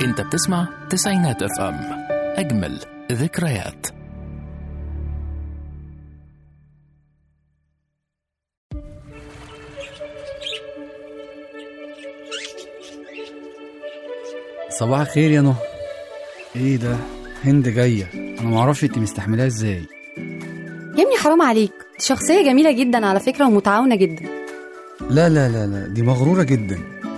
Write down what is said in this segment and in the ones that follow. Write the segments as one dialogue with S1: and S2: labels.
S1: انت بتسمع تسعينات اف ام اجمل ذكريات
S2: صباح الخير يا نهى ايه ده هند جايه انا معرفش انت مستحملاها ازاي
S3: يا ابني حرام عليك دي شخصية جميلة جدا على فكرة ومتعاونة جدا
S2: لا لا لا لا دي مغروره جدا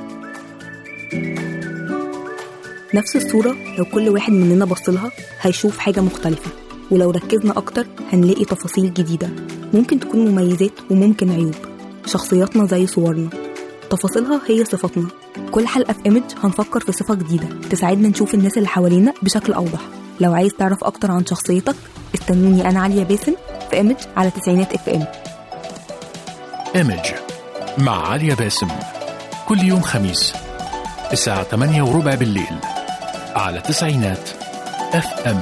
S4: نفس الصورة لو كل واحد مننا بصلها هيشوف حاجة مختلفة ولو ركزنا أكتر هنلاقي تفاصيل جديدة ممكن تكون مميزات وممكن عيوب شخصياتنا زي صورنا تفاصيلها هي صفاتنا كل حلقة في إيمج هنفكر في صفة جديدة تساعدنا نشوف الناس اللي حوالينا بشكل أوضح لو عايز تعرف أكتر عن شخصيتك استنوني أنا عليا باسم في إيمج على تسعينات اف ام
S1: ايمج مع عليا باسم كل يوم خميس الساعة 8 وربع بالليل على تسعينات اف ام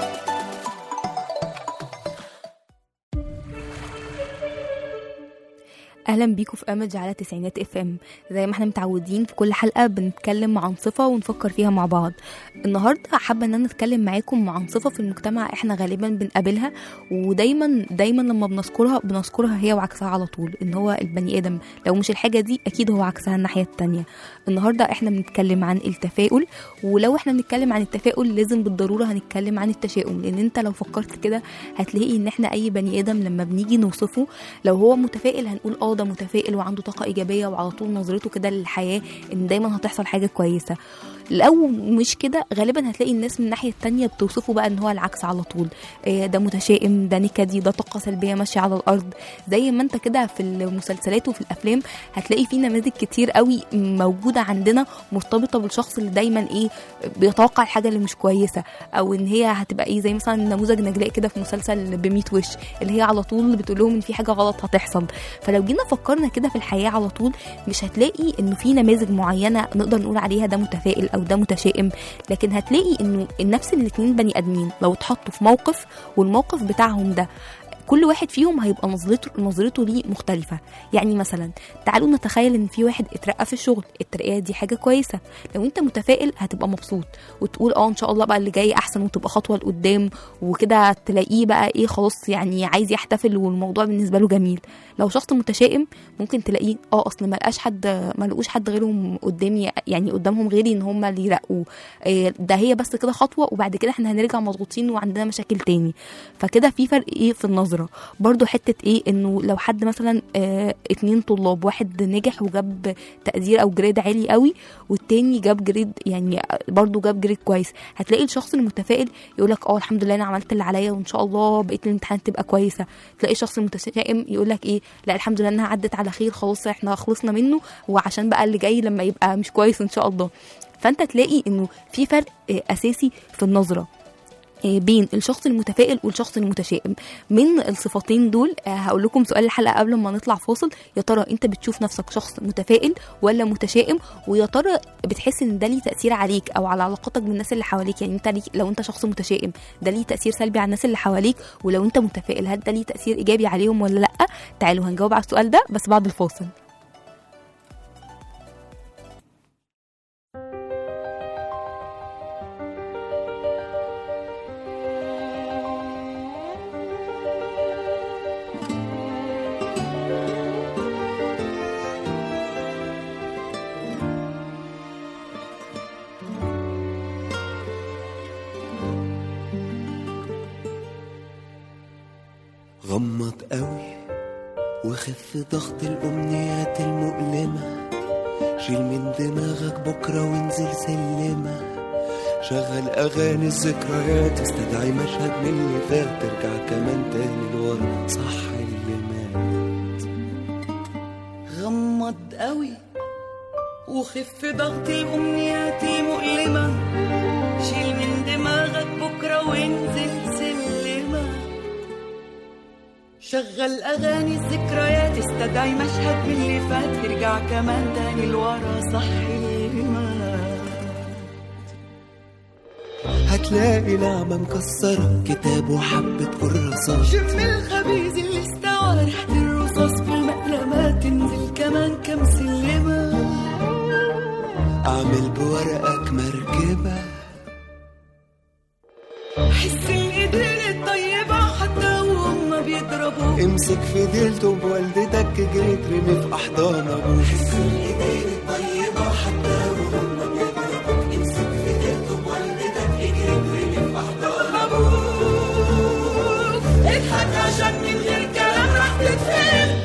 S4: اهلا بيكم في امج على تسعينات اف ام زي ما احنا متعودين في كل حلقه بنتكلم عن صفه ونفكر فيها مع بعض النهارده حابه ان انا اتكلم معاكم عن صفه في المجتمع احنا غالبا بنقابلها ودايما دايما لما بنذكرها بنذكرها هي وعكسها على طول ان هو البني ادم لو مش الحاجه دي اكيد هو عكسها الناحيه التانية النهارده احنا بنتكلم عن التفاؤل ولو احنا بنتكلم عن التفاؤل لازم بالضروره هنتكلم عن التشاؤم لان انت لو فكرت كده هتلاقي ان احنا اي بني ادم لما بنيجي نوصفه لو هو متفائل هنقول اه ده متفائل وعنده طاقه ايجابيه وعلى طول نظرته كده للحياه ان دايما هتحصل حاجه كويسه لو مش كده غالبا هتلاقي الناس من الناحيه التانية بتوصفه بقى ان هو العكس على طول إيه ده متشائم ده نكدي ده طاقه سلبيه ماشيه على الارض زي ما انت كده في المسلسلات وفي الافلام هتلاقي في نماذج كتير قوي موجوده عندنا مرتبطه بالشخص اللي دايما ايه بيتوقع الحاجه اللي مش كويسه او ان هي هتبقى ايه زي مثلا نموذج نجلاء كده في مسلسل بميت وش اللي هي على طول بتقول لهم ان في حاجه غلط هتحصل فلو جينا فكرنا كده في الحياه على طول مش هتلاقي انه في نماذج معينه نقدر نقول عليها ده متفائل او ده متشائم لكن هتلاقي انه نفس الاتنين بني ادمين لو اتحطوا في موقف والموقف بتاعهم ده كل واحد فيهم هيبقى نظرته نظرته ليه مختلفة يعني مثلا تعالوا نتخيل ان في واحد اترقى في الشغل الترقية دي حاجة كويسة لو انت متفائل هتبقى مبسوط وتقول اه ان شاء الله بقى اللي جاي احسن وتبقى خطوة لقدام وكده تلاقيه بقى ايه خلاص يعني عايز يحتفل والموضوع بالنسبة له جميل لو شخص متشائم ممكن تلاقيه اه اصل ما لقاش حد ما لقوش حد غيرهم قدامي يعني قدامهم غيري ان هم اللي يرقوا إيه ده هي بس كده خطوة وبعد كده احنا هنرجع مضغوطين وعندنا مشاكل تاني فكده في فرق ايه في النظرة برضو حتة ايه انه لو حد مثلا اه اتنين طلاب واحد نجح وجاب تقدير او جريد عالي قوي والتاني جاب جريد يعني برضو جاب جريد كويس هتلاقي الشخص المتفائل يقول لك اه الحمد لله انا عملت اللي عليا وان شاء الله بقيه الامتحانات تبقى كويسه تلاقي الشخص المتشائم يقول لك ايه لا الحمد لله انها عدت على خير خلاص احنا خلصنا منه وعشان بقى اللي جاي لما يبقى مش كويس ان شاء الله فانت تلاقي انه في فرق اه اساسي في النظره بين الشخص المتفائل والشخص المتشائم من الصفتين دول هقول لكم سؤال الحلقه قبل ما نطلع فاصل يا ترى انت بتشوف نفسك شخص متفائل ولا متشائم ويا ترى بتحس ان ده ليه تاثير عليك او على علاقتك بالناس اللي حواليك يعني انت ليك لو انت شخص متشائم ده ليه تاثير سلبي على الناس اللي حواليك ولو انت متفائل هل ده ليه تاثير ايجابي عليهم ولا لا تعالوا هنجاوب على السؤال ده بس بعد الفاصل
S5: غمض قوي وخف ضغط الأمنيات المؤلمة شيل من دماغك بكرة وانزل سلمة شغل أغاني الذكريات استدعي مشهد من اللي فات ترجع كمان تاني لورا صح اللي مات
S6: غمض قوي وخف ضغط الأمنيات مؤلمة شيل من دماغك بكرة وانزل سلمة شغل أغاني الذكريات استدعي مشهد من اللي فات ترجع كمان تاني لورا صح اللي مات
S5: هتلاقي نعمة مكسرة كتاب وحبة كراسات
S6: شم الخبيز اللي استوى ريحة الرصاص في المقلمات تنزل كمان كم سلمة
S5: أعمل بورقك مركب مركبة
S6: حس الايدين الطيبة حتى وهم بيضربوا
S5: امسك في ديلته بوالدتك جري ترمي في احضان ابوك حس الايدين الطيبة حتى وهم بيضربوك امسك في ديلته بوالدتك جري ترمي في احضان
S6: ابوك اضحك عشان من غير كلام راح تتفهم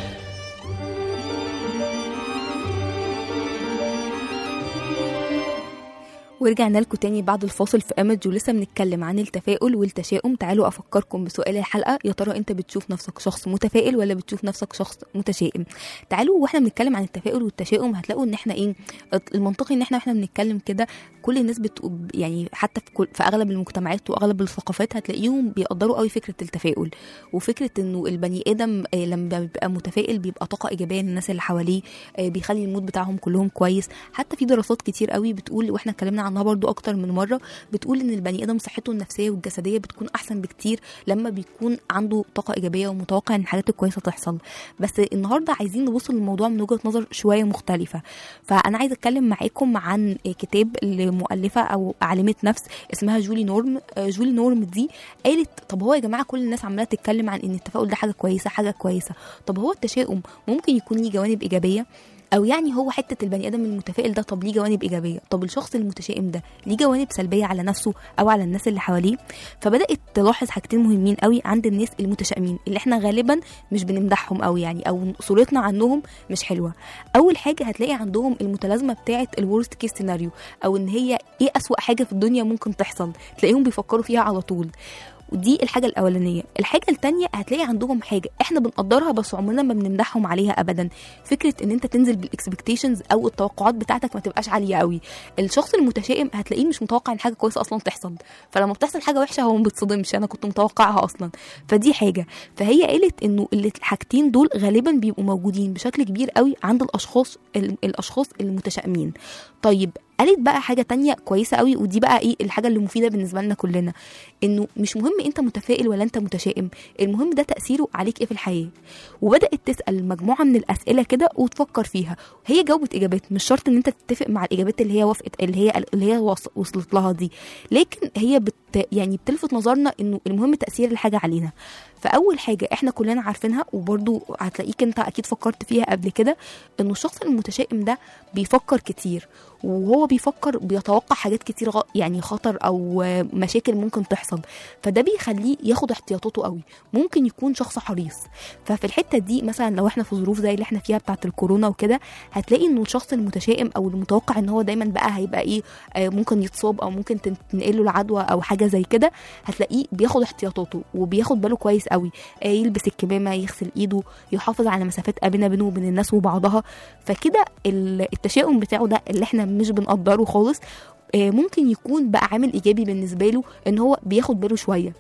S4: ورجعنا لكم تاني بعد الفاصل في امج ولسه بنتكلم عن التفاؤل والتشاؤم تعالوا افكركم بسؤال الحلقه يا ترى انت بتشوف نفسك شخص متفائل ولا بتشوف نفسك شخص متشائم تعالوا واحنا بنتكلم عن التفاؤل والتشاؤم هتلاقوا ان احنا ايه المنطقي ان احنا واحنا بنتكلم كده كل الناس بت... يعني حتى في, كل... في اغلب المجتمعات واغلب الثقافات هتلاقيهم بيقدروا قوي فكره التفاؤل وفكره انه البني ادم آه، لما بيبقى متفائل بيبقى طاقه ايجابيه للناس اللي حواليه آه، بيخلي المود بتاعهم كلهم كويس حتى في دراسات كتير قوي بتقول واحنا اتكلمنا عنها برضو اكتر من مره بتقول ان البني ادم صحته النفسيه والجسديه بتكون احسن بكتير لما بيكون عنده طاقه ايجابيه ومتوقع ان الحاجات الكويسه تحصل بس النهارده عايزين نبص للموضوع من وجهه نظر شويه مختلفه فانا عايزه اتكلم معاكم عن كتاب لمؤلفه او عالمه نفس اسمها جولي نورم آه، جولي نورم دي قالت طب هو يا جماعه كل الناس عماله تتكلم عن ان التفاؤل ده حاجه كويسه حاجه كويسه طب هو التشاؤم ممكن يكون ليه جوانب ايجابيه او يعني هو حته البني ادم المتفائل ده طب ليه جوانب ايجابيه طب الشخص المتشائم ده ليه جوانب سلبيه على نفسه او على الناس اللي حواليه فبدات تلاحظ حاجتين مهمين قوي عند الناس المتشائمين اللي احنا غالبا مش بنمدحهم قوي يعني او صورتنا عنهم مش حلوه اول حاجه هتلاقي عندهم المتلازمه بتاعه الورست كيس سيناريو او ان هي ايه اسوا حاجه في الدنيا ممكن تحصل تلاقيهم بيفكروا فيها على طول ودي الحاجة الأولانية الحاجة التانية هتلاقي عندهم حاجة احنا بنقدرها بس عمرنا ما بنمدحهم عليها أبدا فكرة ان انت تنزل بالاكسبكتيشنز او التوقعات بتاعتك ما تبقاش عالية قوي الشخص المتشائم هتلاقيه مش متوقع ان حاجة كويسة أصلا تحصل فلما بتحصل حاجة وحشة هو ما بيتصدمش أنا كنت متوقعها أصلا فدي حاجة فهي قالت انه اللي- الحاجتين دول غالبا بيبقوا موجودين بشكل كبير قوي عند الأشخاص ال- الأشخاص المتشائمين طيب قالت بقى حاجة تانية كويسة قوي ودي بقى ايه الحاجة اللي مفيدة بالنسبة لنا كلنا انه مش مهم انت متفائل ولا انت متشائم المهم ده تأثيره عليك ايه في الحياة وبدأت تسأل مجموعة من الأسئلة كده وتفكر فيها هي جاوبت إجابات مش شرط ان انت تتفق مع الإجابات اللي هي وافقت اللي هي اللي هي وص- وصلت لها دي لكن هي بت يعني بتلفت نظرنا انه المهم تأثير الحاجة علينا فأول حاجة احنا كلنا عارفينها وبرضو هتلاقيك انت أكيد فكرت فيها قبل كده انه الشخص المتشائم ده بيفكر كتير وهو بيفكر بيتوقع حاجات كتير غ- يعني خطر او آه، مشاكل ممكن تحصل فده بيخليه ياخد احتياطاته قوي ممكن يكون شخص حريص ففي الحته دي مثلا لو احنا في ظروف زي اللي احنا فيها بتاعه الكورونا وكده هتلاقي انه الشخص المتشائم او المتوقع ان هو دايما بقى هيبقى ايه آه، ممكن يتصاب او ممكن تنقل له العدوى او حاجه زي كده هتلاقيه بياخد احتياطاته وبياخد باله كويس قوي آه، يلبس الكمامه يغسل ايده يحافظ على مسافات امنه بينه وبين الناس وبعضها فكده ال- التشاؤم بتاعه ده اللي احنا مش بنقدره خالص آه، ممكن يكون بقى عامل ايجابي بالنسبه له ان هو بياخد باله شويه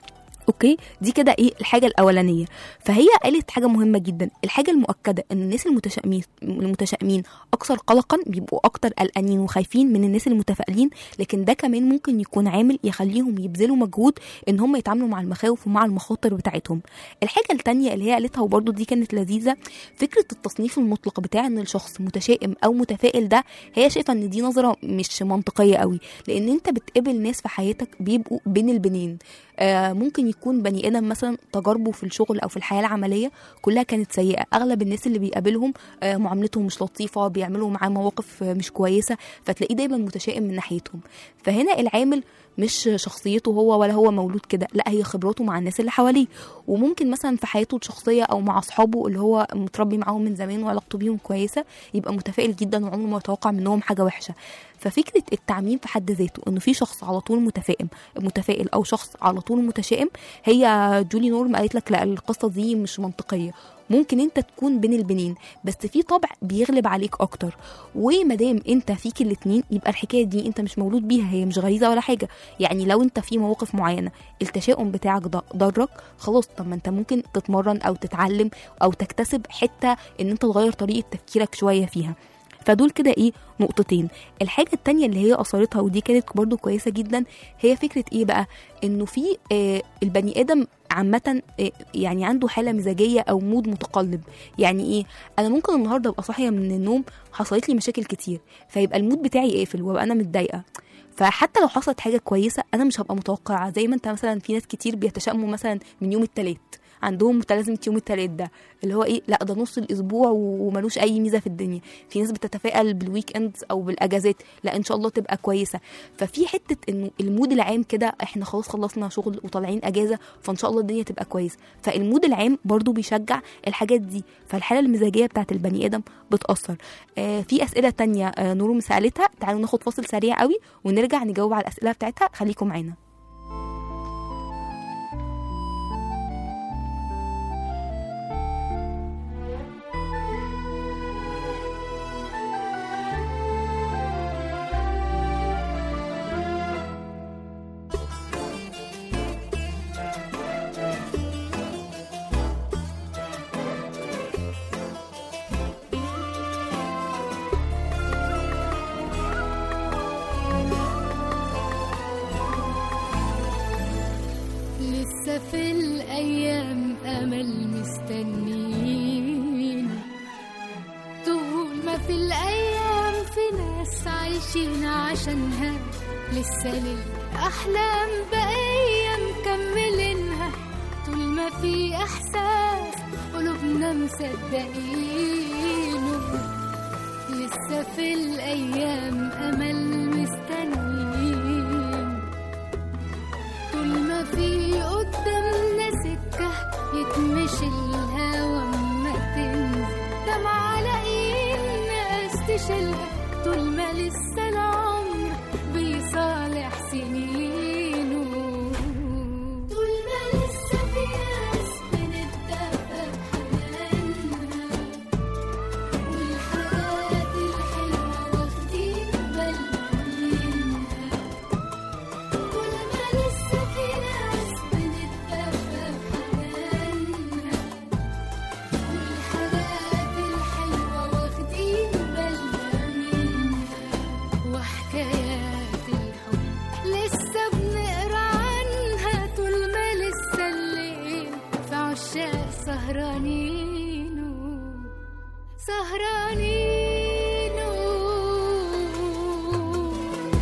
S4: اوكي دي كده ايه الحاجه الاولانيه فهي قالت حاجه مهمه جدا الحاجه المؤكده ان الناس المتشائمين المتشائمين اكثر قلقا بيبقوا اكتر قلقانين وخايفين من الناس المتفائلين لكن ده كمان ممكن يكون عامل يخليهم يبذلوا مجهود ان هم يتعاملوا مع المخاوف ومع المخاطر بتاعتهم الحاجه التانية اللي هي قالتها وبرده دي كانت لذيذه فكره التصنيف المطلق بتاع ان الشخص متشائم او متفائل ده هي شايفه ان دي نظره مش منطقيه قوي لان انت بتقابل ناس في حياتك بيبقوا بين البنين آه ممكن يكون بني ادم مثلا تجاربه في الشغل او في الحياه العمليه كلها كانت سيئه اغلب الناس اللي بيقابلهم آه معاملتهم مش لطيفه بيعملوا معاه مواقف آه مش كويسه فتلاقيه دايما متشائم من ناحيتهم فهنا العامل مش شخصيته هو ولا هو مولود كده لا هي خبراته مع الناس اللي حواليه وممكن مثلا في حياته الشخصيه او مع اصحابه اللي هو متربي معاهم من زمان وعلاقته بيهم كويسه يبقى متفائل جدا وعمره ما يتوقع منهم حاجه وحشه ففكره التعميم في حد ذاته انه في شخص على طول متفائم متفائل او شخص على طول متشائم هي جولي نورم قالت لك لا القصه دي مش منطقيه ممكن انت تكون بين البنين بس في طبع بيغلب عليك اكتر ومادام انت فيك الاتنين يبقى الحكايه دي انت مش مولود بيها هي مش غريزه ولا حاجه يعني لو انت في مواقف معينه التشاؤم بتاعك ده ضرك خلاص طب ما انت ممكن تتمرن او تتعلم او تكتسب حته ان انت تغير طريقه تفكيرك شويه فيها فدول كده ايه نقطتين الحاجه التانية اللي هي اثرتها ودي كانت برضو كويسه جدا هي فكره ايه بقى انه في آه البني ادم عامة آه يعني عنده حالة مزاجية أو مود متقلب يعني إيه أنا ممكن النهاردة أبقى صاحية من النوم حصلت لي مشاكل كتير فيبقى المود بتاعي قافل وأبقى أنا متضايقة فحتى لو حصلت حاجه كويسه انا مش هبقى متوقعه زي ما انت مثلا في ناس كتير بيتشائموا مثلا من يوم التلات عندهم متلازمه يوم التلات ده اللي هو ايه لا ده نص الاسبوع وملوش اي ميزه في الدنيا في ناس بتتفائل بالويك اندز او بالاجازات لا ان شاء الله تبقى كويسه ففي حته انه المود العام كده احنا خلاص خلصنا شغل وطالعين اجازه فان شاء الله الدنيا تبقى كويسه فالمود العام برضو بيشجع الحاجات دي فالحاله المزاجيه بتاعت البني ادم بتاثر آه في اسئله تانية آه نور سالتها تعالوا ناخد فاصل سريع قوي ونرجع نجاوب على الاسئله بتاعتها خليكم معانا
S7: لسه في الأيام أمل مستنين طول ما في الأيام في ناس عايشين عشانها لسه للأحلام بقية مكملينها طول ما في إحساس قلوبنا مصدقينه لسه في الأيام أمل مستنين طول ما في قدامنا سكة يتمشي الهوا ما تنزل دمع على ايد ناس تشيلها طول ما لسه العمر بيصالح سنينه طول ما لسه في ناس بنتدفى بحنانها والحاجات الحلوة واخدين بالنا منها كل ما لسه في ناس بنتدفى بحنانها والحاجات الحلوة واخدين بالنا منها وحكايات الحب لسه بنقرا عنها طول ما لسه الليل في عشاق سهرانين سهرانين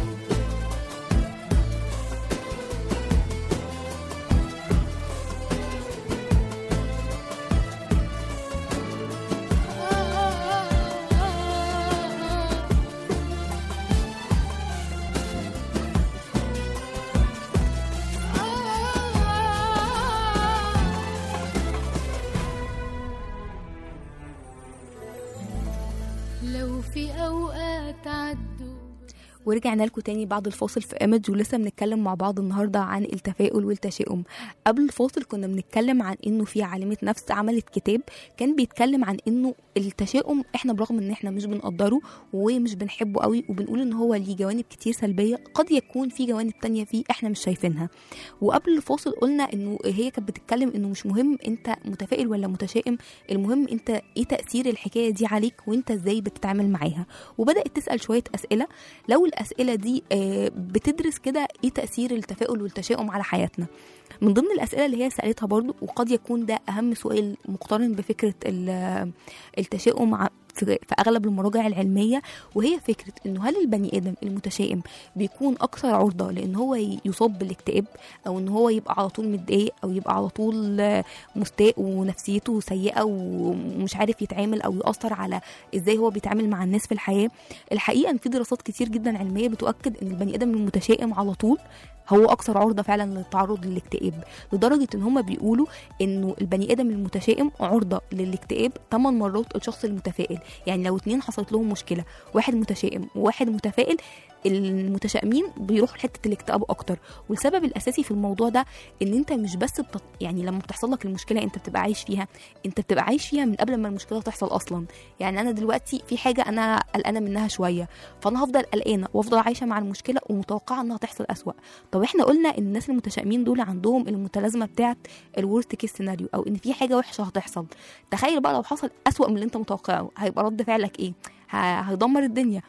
S7: لو في أوقات عدوا
S4: ورجعنا لكم تاني بعد الفاصل في ايمج ولسه بنتكلم مع بعض النهارده عن التفاؤل والتشاؤم قبل الفاصل كنا بنتكلم عن انه في عالمه نفس عملت كتاب كان بيتكلم عن انه التشاؤم احنا برغم ان احنا مش بنقدره ومش بنحبه قوي وبنقول ان هو ليه جوانب كتير سلبيه قد يكون في جوانب تانية فيه احنا مش شايفينها وقبل الفاصل قلنا انه هي كانت بتتكلم انه مش مهم انت متفائل ولا متشائم المهم انت ايه تاثير الحكايه دي عليك وانت ازاي بتتعامل معاها وبدات تسال شويه اسئله لو الاسئله دي آه، بتدرس كده ايه تاثير التفاؤل والتشاؤم على حياتنا من ضمن الاسئله اللي هي سالتها برضو وقد يكون ده اهم سؤال مقترن بفكره ال- التشاؤم ع- في في اغلب المراجع العلميه وهي فكره انه هل البني ادم المتشائم بيكون اكثر عرضه لان هو ي- يصاب بالاكتئاب او ان هو يبقى على طول متضايق او يبقى على طول آه، مستاء ونفسيته سيئه ومش عارف يتعامل او ياثر على ازاي هو بيتعامل مع الناس في الحياه الحقيقه ان في دراسات كتير جدا علميه بتؤكد ان البني ادم المتشائم على طول هو اكثر عرضه فعلا للتعرض للاكتئاب لدرجه ان هم بيقولوا انه البني ادم المتشائم عرضه للاكتئاب 8 مرات الشخص المتفائل يعني لو اتنين حصلت لهم مشكله واحد متشائم وواحد متفائل المتشائمين بيروحوا لحته الاكتئاب اكتر والسبب الاساسي في الموضوع ده ان انت مش بس بتط... يعني لما بتحصل لك المشكله انت بتبقى عايش فيها انت بتبقى عايش فيها من قبل ما المشكله تحصل اصلا يعني انا دلوقتي في حاجه انا قلقانه منها شويه فانا هفضل قلقانه وافضل عايشه مع المشكله ومتوقعه انها تحصل اسوا طب احنا قلنا ان الناس المتشائمين دول عندهم المتلازمه بتاعه الورست كيس سيناريو او ان في حاجه وحشه هتحصل تخيل بقى لو حصل اسوا من اللي انت متوقعه هيبقى رد فعلك ايه ه- هيدمر الدنيا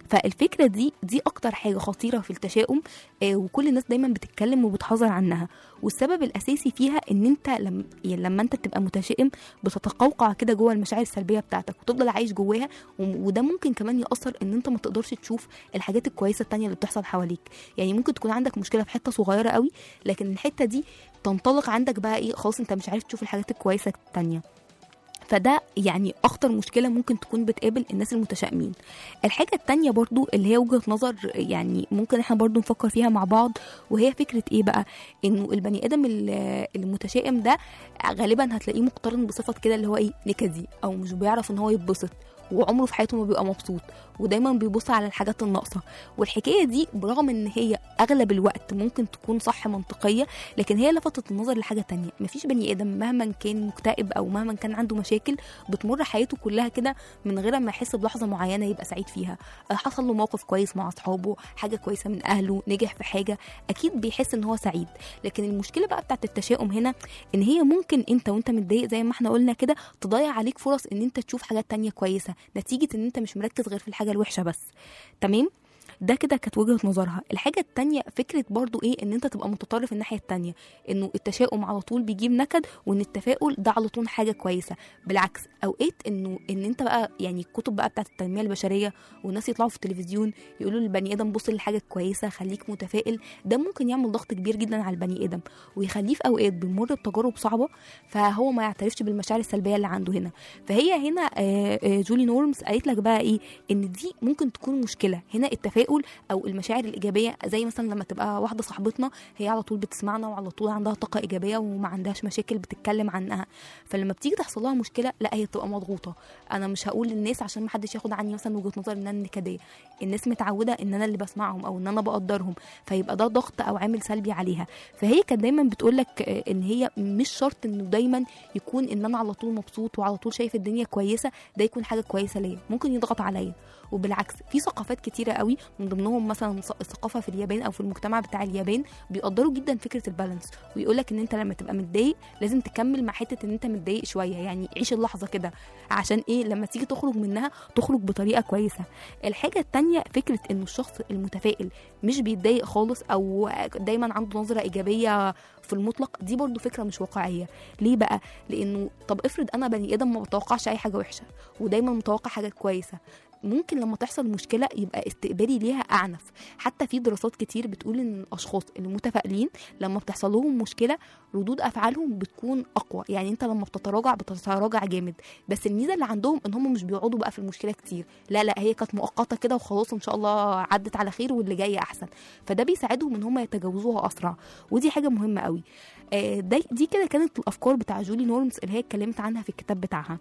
S4: فالفكره دي دي اكتر حاجه خطيره في التشاؤم آه وكل الناس دايما بتتكلم وبتحذر عنها والسبب الاساسي فيها ان انت لما يعني لما انت بتبقى متشائم بتتقوقع كده جوه المشاعر السلبيه بتاعتك وتفضل عايش جواها و- وده ممكن كمان ياثر ان انت ما تقدرش تشوف الحاجات الكويسه التانية اللي بتحصل حواليك يعني ممكن تكون عندك مشكله في حته صغيره قوي لكن الحته دي تنطلق عندك بقى ايه خلاص انت مش عارف تشوف الحاجات الكويسه التانية فده يعني اخطر مشكله ممكن تكون بتقابل الناس المتشائمين الحاجه التانية برضو اللي هي وجهه نظر يعني ممكن احنا برضو نفكر فيها مع بعض وهي فكره ايه بقى انه البني ادم ال- المتشائم ده غالبا هتلاقيه مقترن بصفه كده اللي هو ايه نكدي او مش بيعرف ان هو يتبسط وعمره في حياته ما بيبقى مبسوط ودايما بيبص على الحاجات الناقصه والحكايه دي برغم ان هي اغلب الوقت ممكن تكون صح منطقيه لكن هي لفتت النظر لحاجه تانية مفيش بني ادم مهما كان مكتئب او مهما كان عنده مشاكل بتمر حياته كلها كده من غير ما يحس بلحظه معينه يبقى سعيد فيها آه، حصل له موقف كويس مع اصحابه حاجه كويسه من اهله نجح في حاجه اكيد بيحس ان هو سعيد لكن المشكله بقى بتاعت التشاؤم هنا ان هي ممكن انت وانت متضايق زي ما احنا قلنا كده تضيع عليك فرص ان انت تشوف حاجات تانية كويسه نتيجه ان انت مش مركز غير في الحاجه الوحشه بس تمام ده كده كانت وجهه نظرها الحاجه التانية فكره برضو ايه ان انت تبقى متطرف الناحيه التانية انه التشاؤم على طول بيجيب نكد وان التفاؤل ده على طول حاجه كويسه بالعكس اوقات انه ان انت بقى يعني الكتب بقى بتاعت التنميه البشريه والناس يطلعوا في التلفزيون يقولوا للبني ادم بص للحاجه الكويسه خليك متفائل ده ممكن يعمل ضغط كبير جدا على البني ادم ويخليه في اوقات بيمر بتجارب صعبه فهو ما يعترفش بالمشاعر السلبيه اللي عنده هنا فهي هنا آه، آه، جولي نورمز قالت لك بقى ايه ان دي ممكن تكون مشكله هنا التفاؤل او المشاعر الايجابيه زي مثلا لما تبقى واحده صاحبتنا هي على طول بتسمعنا وعلى طول عندها طاقه ايجابيه وما عندهاش مشاكل بتتكلم عنها فلما بتيجي تحصل لها مشكله لا هي بتبقى مضغوطه انا مش هقول للناس عشان ما حدش ياخد عني مثلا وجهه نظر ان انا نكديه الناس متعوده ان انا اللي بسمعهم او ان انا بقدرهم فيبقى ده ضغط او عامل سلبي عليها فهي كانت دايما بتقول لك ان هي مش شرط انه دايما يكون ان انا على طول مبسوط وعلى طول شايف الدنيا كويسه ده يكون حاجه كويسه ليا ممكن يضغط عليا وبالعكس في ثقافات كتيره قوي من ضمنهم مثلا ث- الثقافه في اليابان او في المجتمع بتاع اليابان بيقدروا جدا فكره البالانس ويقول لك ان انت لما تبقى متضايق لازم تكمل مع حته ان انت متضايق شويه يعني عيش اللحظه كده عشان ايه لما تيجي تخرج منها تخرج بطريقه كويسه الحاجه التانية فكره انه الشخص المتفائل مش بيتضايق خالص او دايما عنده نظره ايجابيه في المطلق دي برضو فكره مش واقعيه ليه بقى لانه طب افرض انا بني ادم ما بتوقعش اي حاجه وحشه ودايما متوقع حاجات كويسه ممكن لما تحصل مشكله يبقى استقبالي ليها اعنف حتى في دراسات كتير بتقول ان الاشخاص المتفائلين لما بتحصل لهم مشكله ردود افعالهم بتكون اقوى يعني انت لما بتتراجع بتتراجع جامد بس الميزه اللي عندهم ان هم مش بيقعدوا بقى في المشكله كتير لا لا هي كانت مؤقته كده وخلاص ان شاء الله عدت على خير واللي جاي احسن فده بيساعدهم ان هم يتجاوزوها اسرع ودي حاجه مهمه قوي آه، ده دي كده كانت الافكار بتاع جولي نورمز اللي هي اتكلمت عنها في الكتاب بتاعها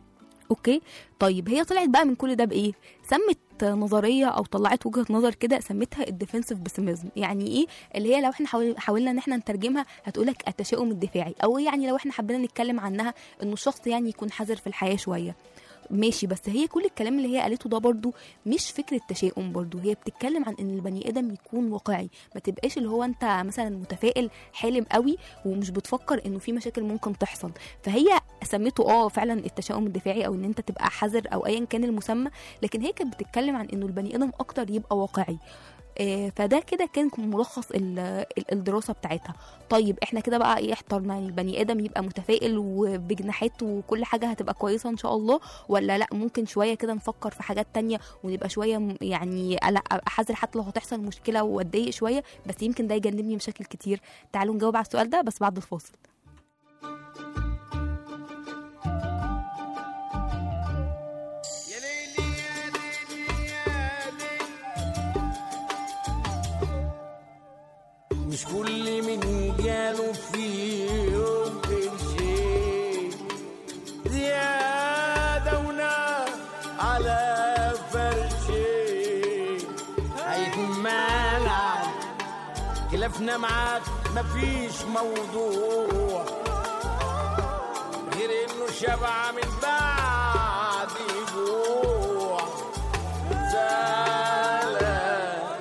S4: اوكي طيب هي طلعت بقى من كل ده بايه سمت نظريه او طلعت وجهه نظر كده سمتها الديفنسيف بيسيميزم يعني ايه اللي هي لو احنا حاول- حاولنا ان احنا نترجمها هتقولك التشاؤم الدفاعي او يعني لو احنا حبينا نتكلم عنها انه الشخص يعني يكون حذر في الحياه شويه ماشي بس هي كل الكلام اللي هي قالته ده برضو مش فكره تشاؤم برضو هي بتتكلم عن ان البني ادم يكون واقعي ما تبقاش اللي هو انت مثلا متفائل حالم قوي ومش بتفكر انه في مشاكل ممكن تحصل فهي سميته اه فعلا التشاؤم الدفاعي او ان انت تبقى حذر او ايا كان المسمى لكن هي كانت بتتكلم عن انه البني ادم اكتر يبقى واقعي آه، فده كده كان ملخص ال- ال- الدراسه بتاعتها طيب احنا كده بقى ايه احترنا يعني البني ادم يبقى متفائل وبجناحات وكل حاجه هتبقى كويسه ان شاء الله ولا لا ممكن شويه كده نفكر في حاجات تانية ونبقى شويه م- يعني لا ابقى حذر حتى لو هتحصل مشكله واتضايق شويه بس يمكن ده يجنبني مشاكل كتير تعالوا نجاوب على السؤال ده بس بعد الفاصل
S8: مش كل من جاله في يوم قرشين زيادة ونار على فرشين هيتمال خلافنا معاك مفيش موضوع غير انه شبع من بعد جوع زعلان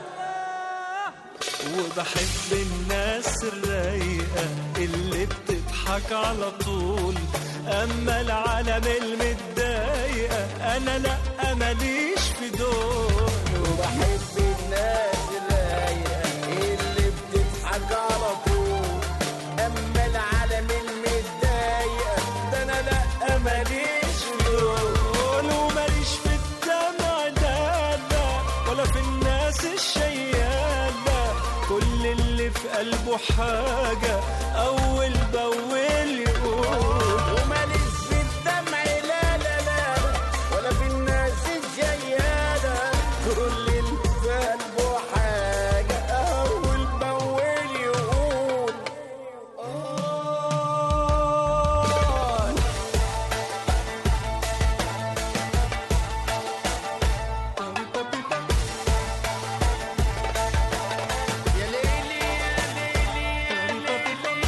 S9: وبحب الناس الرايقة اللي بتضحك على طول أما العالم المتضايقة أنا لأ ماليش في دول
S8: بحب الناس الرايقة اللي بتضحك على طول أما العالم المتضايقة ده أنا لأ ماليش
S9: دول وماليش في الدمع ده لا ولا في الناس الشيالة كل اللي في قلبه حاجة أول بأول يقول
S8: وماليش في الدمع لا لا لا ولا في الناس الجيالة كل اللي في قلبه حاجة أول بأول يقول آه يا ليلي يا ليلي يا ليلي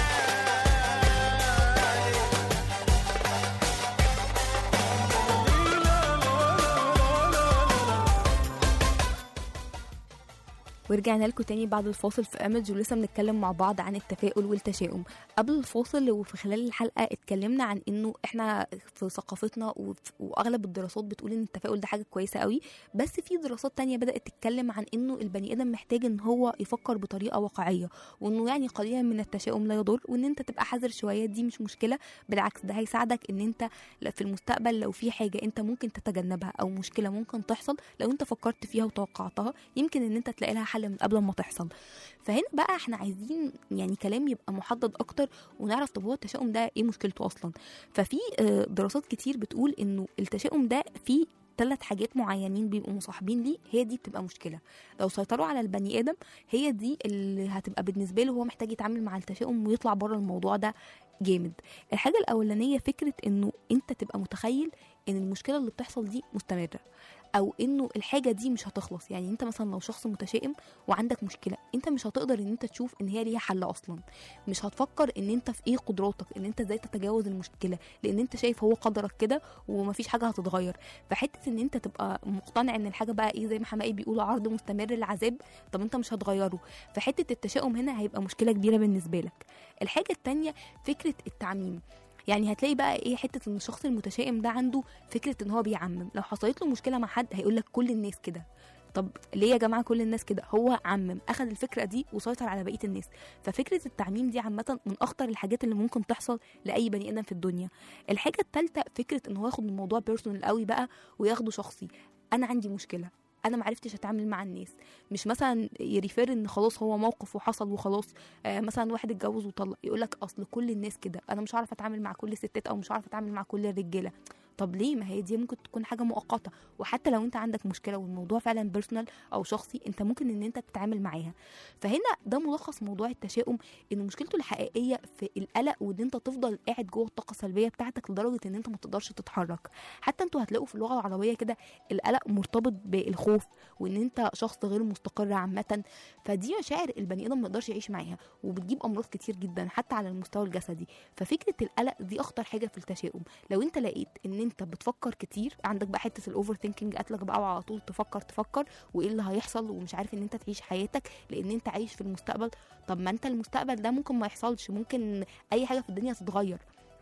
S4: ورجعنا لكم تاني بعد الفاصل في امج ولسه بنتكلم مع بعض عن التفاؤل والتشاؤم قبل الفاصل وفي خلال الحلقه اتكلمنا عن انه احنا في ثقافتنا وف- واغلب الدراسات بتقول ان التفاؤل ده حاجه كويسه قوي بس في دراسات تانية بدات تتكلم عن انه البني ادم محتاج ان هو يفكر بطريقه واقعيه وانه يعني قليلا من التشاؤم لا يضر وان انت تبقى حذر شويه دي مش مشكله بالعكس ده هيساعدك ان انت في المستقبل لو في حاجه انت ممكن تتجنبها او مشكله ممكن تحصل لو انت فكرت فيها وتوقعتها يمكن ان انت تلاقي لها حل من قبل ما تحصل فهنا بقى احنا عايزين يعني كلام يبقى محدد اكتر ونعرف طب هو التشاؤم ده ايه مشكلته اصلا ففي آه، دراسات كتير بتقول انه التشاؤم ده فيه ثلاث حاجات معينين بيبقوا مصاحبين ليه هي دي بتبقى مشكله لو سيطروا على البني ادم هي دي اللي هتبقى بالنسبه له هو محتاج يتعامل مع التشاؤم ويطلع بره الموضوع ده جامد الحاجه الاولانيه فكره انه انت تبقى متخيل ان المشكله اللي بتحصل دي مستمره او انه الحاجه دي مش هتخلص يعني انت مثلا لو شخص متشائم وعندك مشكله انت مش هتقدر ان انت تشوف ان هي ليها حل اصلا مش هتفكر ان انت في ايه قدراتك ان انت ازاي تتجاوز المشكله لان انت شايف هو قدرك كده ومفيش حاجه هتتغير فحته ان انت تبقى مقتنع ان الحاجه بقى ايه زي ما حماقي بيقولوا عرض مستمر للعذاب طب انت مش هتغيره فحته التشاؤم هنا هيبقى مشكله كبيره بالنسبه لك الحاجه التانية فكره التعميم يعني هتلاقي بقى ايه حته ان الشخص المتشائم ده عنده فكره ان هو بيعمم لو حصلت له مشكله مع حد هيقول لك كل الناس كده طب ليه يا جماعه كل الناس كده هو عمم اخذ الفكره دي وسيطر على بقيه الناس ففكره التعميم دي عامه من اخطر الحاجات اللي ممكن تحصل لاي بني ادم في الدنيا الحاجه الثالثه فكره ان هو ياخد الموضوع بيرسونال قوي بقى وياخده شخصي انا عندي مشكله انا معرفتش اتعامل مع الناس مش مثلا يريفير ان خلاص هو موقف وحصل وخلاص آه مثلا واحد اتجوز وطلق يقول لك اصل كل الناس كده انا مش عارف اتعامل مع كل الستات او مش عارف اتعامل مع كل الرجاله طب ليه ما هي دي ممكن تكون حاجه مؤقته وحتى لو انت عندك مشكله والموضوع فعلا بيرسونال او شخصي انت ممكن ان انت تتعامل معاها فهنا ده ملخص موضوع التشاؤم ان مشكلته الحقيقيه في القلق وان انت تفضل قاعد جوه الطاقه السلبيه بتاعتك لدرجه ان انت ما تقدرش تتحرك حتى انتوا هتلاقوا في اللغه العربيه كده القلق مرتبط بالخوف وان انت شخص غير مستقر عامه فدي مشاعر البني ادم ما يقدرش يعيش معاها وبتجيب امراض كتير جدا حتى على المستوى الجسدي ففكره القلق دي اخطر حاجه في التشاؤم لو انت لقيت ان انت بتفكر كتير عندك بقى حته الاوفر ثينكينج قاتلك بقى وعلى طول تفكر تفكر وايه اللي هيحصل ومش عارف ان انت تعيش حياتك لان انت عايش في المستقبل طب ما انت المستقبل ده ممكن ما يحصلش ممكن اي حاجه في الدنيا تتغير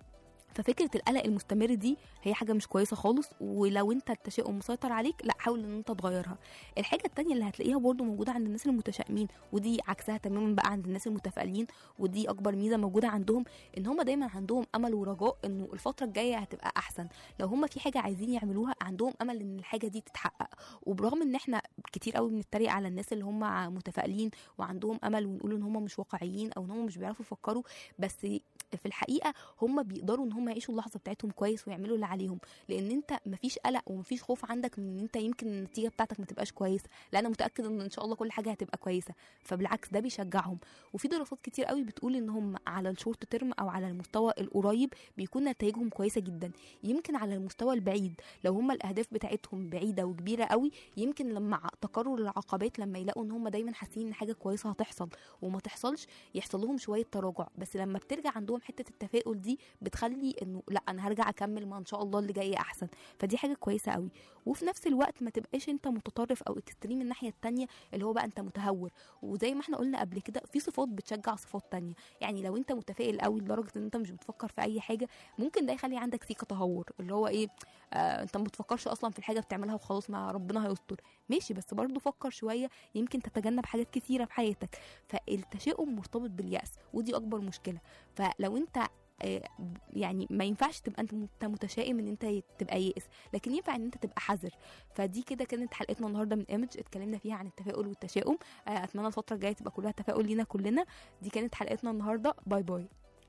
S4: ففكره القلق المستمر دي هي حاجه مش كويسه خالص ولو انت التشاؤم مسيطر عليك لا حاول ان انت تغيرها الحاجه التانية اللي هتلاقيها برضو موجوده عند الناس المتشائمين ودي عكسها تماما بقى عند الناس المتفائلين ودي اكبر ميزه موجوده عندهم ان هم دايما عندهم امل ورجاء انه الفتره الجايه هتبقى احسن لو هم في حاجه عايزين يعملوها عندهم امل ان الحاجه دي تتحقق وبرغم ان احنا كتير قوي بنتريق على الناس اللي هم متفائلين وعندهم امل ونقول ان هم مش واقعيين او ان هم مش بيعرفوا يفكروا بس في الحقيقه هم بيقدروا ان هم يعيشوا اللحظه بتاعتهم كويس ويعملوا اللي عليهم لان انت مفيش قلق ومفيش خوف عندك من ان انت يمكن النتيجه بتاعتك ما تبقاش كويسه لا انا متاكد ان ان شاء الله كل حاجه هتبقى كويسه فبالعكس ده بيشجعهم وفي دراسات كتير قوي بتقول ان هم على الشورت تيرم او على المستوى القريب بيكون نتائجهم كويسه جدا يمكن على المستوى البعيد لو هم الاهداف بتاعتهم بعيده وكبيره قوي يمكن لما تكرر العقبات لما يلاقوا ان هم دايما حاسين ان حاجه كويسه هتحصل وما تحصلش يحصل لهم شويه تراجع بس لما بترجع عندهم حته التفاؤل دي بتخلي قوي انه لا انا هرجع اكمل ما ان شاء الله اللي جاي احسن فدي حاجه كويسه قوي وفي نفس الوقت ما تبقاش انت متطرف او اكستريم الناحيه التانية اللي هو بقى انت متهور وزي ما احنا قلنا قبل كده في صفات بتشجع صفات تانية يعني لو انت متفائل قوي لدرجه ان انت مش بتفكر في اي حاجه ممكن ده يخلي عندك سيكه تهور اللي هو ايه آه انت ما بتفكرش اصلا في الحاجه بتعملها وخلاص ما ربنا هيستر ماشي بس برضه فكر شويه يمكن تتجنب حاجات كتيره في حياتك فالتشاؤم مرتبط باليأس ودي اكبر مشكله فلو انت آه، يعني ما ينفعش تبقى انت مت- متشائم ان انت تبقى يائس لكن ينفع ان انت تبقى حذر فدي كده كانت حلقتنا النهارده من ايمج اتكلمنا فيها عن التفاؤل والتشاؤم آه، اتمنى الفتره الجايه تبقى كلها تفاؤل لينا كلنا دي كانت حلقتنا النهارده باي باي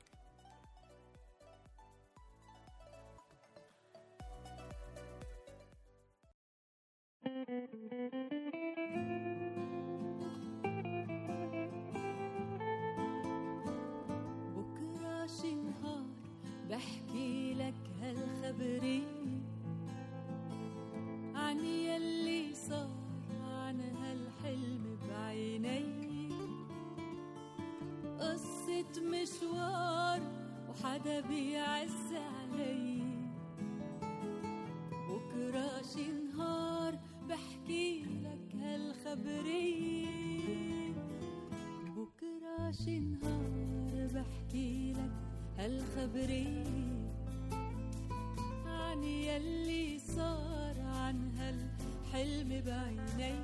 S10: بكرة شي نهار بحكي لك هالخبرية عن يلي صار عن هالحلم بعيني قصة مشوار وحدا بيعز علي بكرة شي نهار بحكي لك هالخبرية بكرة شي نهار بحكي لك هالخبرية عن يلي صار عن هالحلم بعيني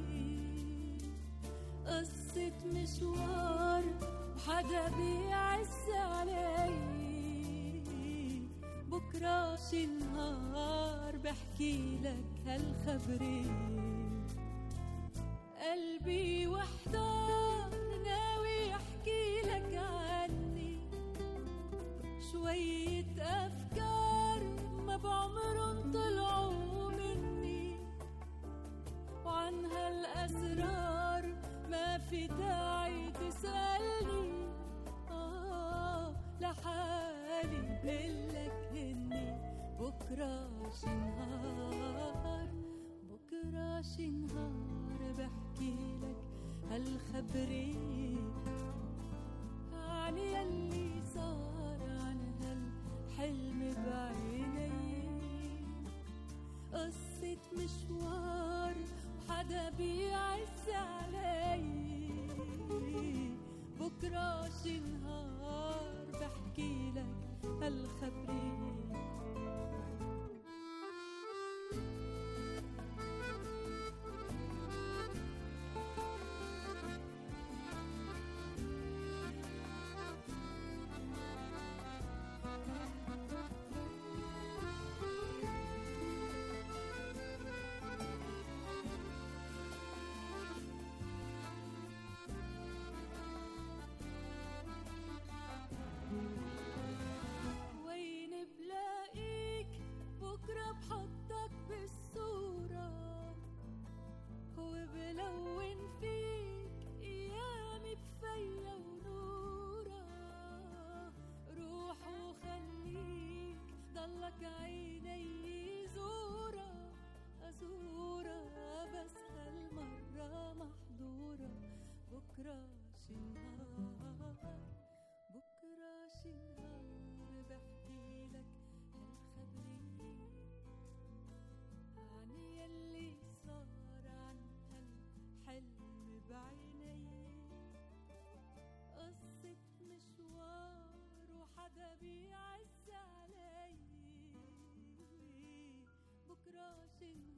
S10: قصة مشوار وحدا بيعز علي بكرة شي نهار بحكي لك هالخبرية قلبي وحدار ناوي احكي لك عني شوية افكار ما بعمرن طلعوا مني وعن هالاسرار ما في داعي تسألني آه لحالي بقلك هني بكرة شي نهار بكرة شي نهار بحكي لك هالخبرية عن يلي صار عن هالحلم بعيني قصة مشوار وحدا بيعز علي بكرة شي نهار بحكي لك هالخبرية وين بلاقيك بكرة بحطك بالصورة وبلون فيك أيامي بفيا ونورة روح وخليك ضلك عيني زورة أزورة بس هالمرة محظورة بكرة شي نهار بكرة شي نهار بحكي لك هالخبرية عن يلي صار عن هالحلم بعيني قصة مشوار وحدا بيعز علي بكرة شي نهار